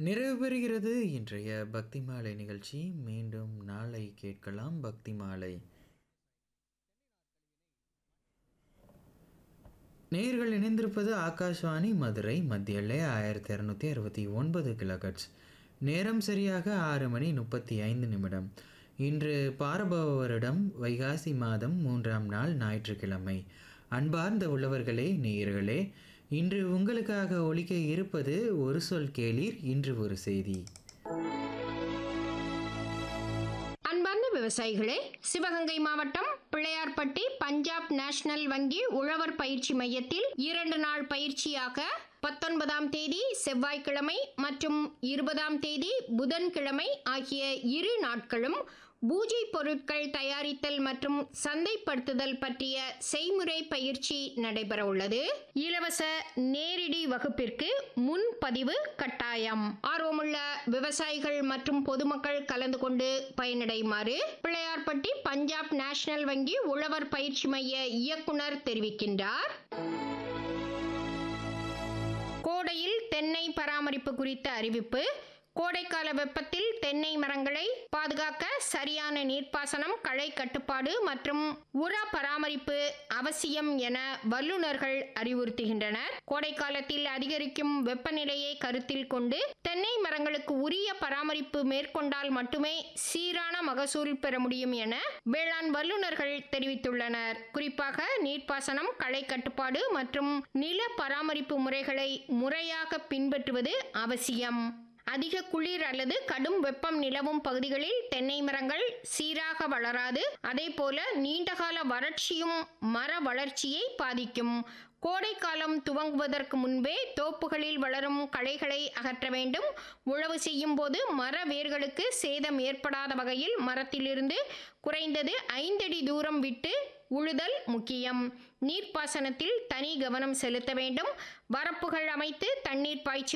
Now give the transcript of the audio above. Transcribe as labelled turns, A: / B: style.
A: நிறைவு பெறுகிறது இன்றைய பக்தி மாலை நிகழ்ச்சி மீண்டும் நாளை கேட்கலாம் பக்தி மாலை நேயர்கள் இணைந்திருப்பது ஆகாஷ்வாணி மதுரை மத்திய எல்லை ஆயிரத்தி இரநூத்தி அறுபத்தி ஒன்பது கிலோகட்ஸ் நேரம் சரியாக ஆறு மணி முப்பத்தி ஐந்து நிமிடம் இன்று பாரபவ வருடம் வைகாசி மாதம் மூன்றாம் நாள் ஞாயிற்றுக்கிழமை அன்பார்ந்த உள்ளவர்களே நேயர்களே இன்று உங்களுக்காக ஒலிக்க இருப்பது ஒரு சொல் கேளீர் இன்று ஒரு செய்தி
B: அன்பார்ந்த விவசாயிகளே சிவகங்கை மாவட்டம் பிள்ளையார்பட்டி பஞ்சாப் நேஷனல் வங்கி உழவர் பயிற்சி மையத்தில் இரண்டு நாள் பயிற்சியாக பத்தொன்பதாம் தேதி செவ்வாய்க்கிழமை மற்றும் இருபதாம் தேதி புதன்கிழமை ஆகிய இரு நாட்களும் பூஜை பொருட்கள் தயாரித்தல் மற்றும் சந்தைப்படுத்துதல் பற்றிய செய்முறை பயிற்சி நடைபெற உள்ளது இலவச நேரடி வகுப்பிற்கு முன்பதிவு கட்டாயம் ஆர்வமுள்ள விவசாயிகள் மற்றும் பொதுமக்கள் கலந்து கொண்டு பயனடையுமாறு பிள்ளையார்பட்டி பஞ்சாப் நேஷனல் வங்கி உழவர் பயிற்சி மைய இயக்குனர் தெரிவிக்கின்றார் கோடையில் தென்னை பராமரிப்பு குறித்த அறிவிப்பு கோடைக்கால வெப்பத்தில் தென்னை மரங்களை பாதுகாக்க சரியான நீர்ப்பாசனம் களை கட்டுப்பாடு மற்றும் உர பராமரிப்பு அவசியம் என வல்லுநர்கள் அறிவுறுத்துகின்றனர் கோடைக்காலத்தில் அதிகரிக்கும் வெப்பநிலையை கருத்தில் கொண்டு தென்னை மரங்களுக்கு உரிய பராமரிப்பு மேற்கொண்டால் மட்டுமே சீரான மகசூல் பெற முடியும் என வேளாண் வல்லுநர்கள் தெரிவித்துள்ளனர் குறிப்பாக நீர்ப்பாசனம் களை கட்டுப்பாடு மற்றும் நில பராமரிப்பு முறைகளை முறையாக பின்பற்றுவது அவசியம் அதிக குளிர் அல்லது கடும் வெப்பம் நிலவும் பகுதிகளில் தென்னை மரங்கள் சீராக வளராது அதே போல நீண்டகால வறட்சியும் மர வளர்ச்சியை பாதிக்கும் கோடைக்காலம் துவங்குவதற்கு முன்பே தோப்புகளில் வளரும் களைகளை அகற்ற வேண்டும் உழவு செய்யும் போது மர வேர்களுக்கு சேதம் ஏற்படாத வகையில் மரத்திலிருந்து குறைந்தது ஐந்தடி தூரம் விட்டு உழுதல் முக்கியம் நீர்ப்பாசனத்தில் தனி கவனம் செலுத்த வேண்டும் வரப்புகள் அமைத்து தண்ணீர் பாய்ச்சி